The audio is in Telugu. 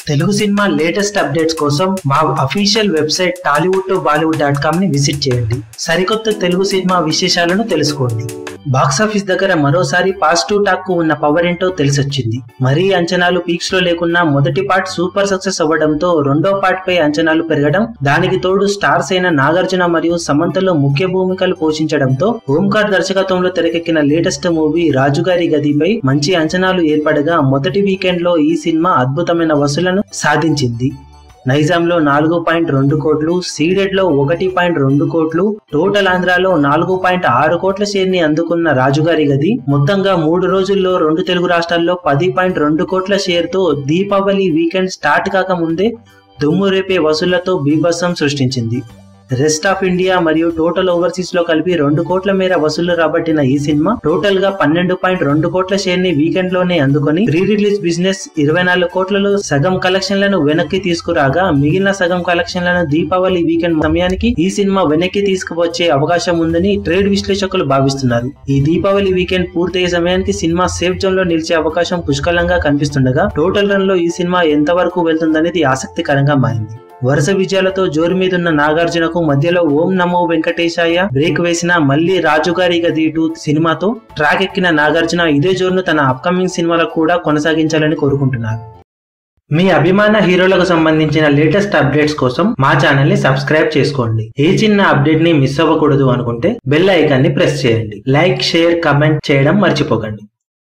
తెలుగు సినిమా లేటెస్ట్ అప్డేట్స్ కోసం మా official website Tollywood to Bollywood dot com ని విజిట్ చేయండి సరికొత్త తెలుగు సినిమా విశేషాలను తెలుసుకోండి బాక్సాఫీస్ దగ్గర మరోసారి పాజిటివ్ టాక్ కు ఉన్న పవర్ ఏంటో తెలిసొచ్చింది మరీ అంచనాలు పీక్స్ లో లేకున్నా మొదటి పార్ట్ సూపర్ సక్సెస్ అవ్వడంతో రెండో పార్ట్ పై అంచనాలు పెరగడం దానికి తోడు స్టార్స్ అయిన నాగార్జున మరియు సమంతలో ముఖ్య భూమికలు పోషించడంతో ఓంకార్ దర్శకత్వంలో తెరకెక్కిన లేటెస్ట్ మూవీ రాజుగారి గదిపై మంచి అంచనాలు ఏర్పడగా మొదటి వీకెండ్ లో ఈ సినిమా అద్భుతమైన వసూలను సాధించింది నైజాంలో నాలుగు పాయింట్ రెండు కోట్లు సీడెడ్ లో ఒకటి పాయింట్ రెండు కోట్లు టోటల్ ఆంధ్రాలో నాలుగు పాయింట్ ఆరు కోట్ల షేర్ ని అందుకున్న రాజుగారి గది మొత్తంగా మూడు రోజుల్లో రెండు తెలుగు రాష్ట్రాల్లో పది పాయింట్ రెండు కోట్ల షేర్ తో దీపావళి వీకెండ్ స్టార్ట్ కాక ముందే దుమ్ము రేపే వసూళ్లతో బీభత్సం సృష్టించింది రెస్ట్ ఆఫ్ ఇండియా మరియు టోటల్ ఓవర్సీస్ లో కలిపి రెండు కోట్ల మేర వసూళ్లు రాబట్టిన ఈ సినిమా టోటల్ గా పన్నెండు పాయింట్ రెండు కోట్ల షేర్ ని వీకెండ్ లోనే అందుకొని ప్రీ రిలీజ్ బిజినెస్ ఇరవై నాలుగు కోట్లలో సగం కలెక్షన్లను వెనక్కి తీసుకురాగా మిగిలిన సగం కలెక్షన్లను దీపావళి వీకెండ్ సమయానికి ఈ సినిమా వెనక్కి తీసుకువచ్చే అవకాశం ఉందని ట్రేడ్ విశ్లేషకులు భావిస్తున్నారు ఈ దీపావళి వీకెండ్ పూర్తయ్యే సమయానికి సినిమా సేఫ్ జోన్ లో నిలిచే అవకాశం పుష్కలంగా కనిపిస్తుండగా టోటల్ రన్ లో ఈ సినిమా ఎంతవరకు వెళ్తుందనేది ఆసక్తికరంగా మారింది వరుస విజయాలతో జోరు మీదున్న నాగార్జునకు మధ్యలో ఓం నమో వెంకటేశాయ బ్రేక్ వేసిన మళ్ళీ రాజుగారి గది టూ సినిమాతో ట్రాక్ ఎక్కిన నాగార్జున ఇదే జోరును తన అప్కమింగ్ సినిమాలకు కూడా కొనసాగించాలని కోరుకుంటున్నారు మీ అభిమాన హీరోలకు సంబంధించిన లేటెస్ట్ అప్డేట్స్ కోసం మా ఛానల్ ని సబ్స్క్రైబ్ చేసుకోండి ఏ చిన్న అప్డేట్ ని మిస్ అవ్వకూడదు అనుకుంటే బెల్ ఐకాన్ ని ప్రెస్ చేయండి లైక్ షేర్ కమెంట్ చేయడం మర్చిపోకండి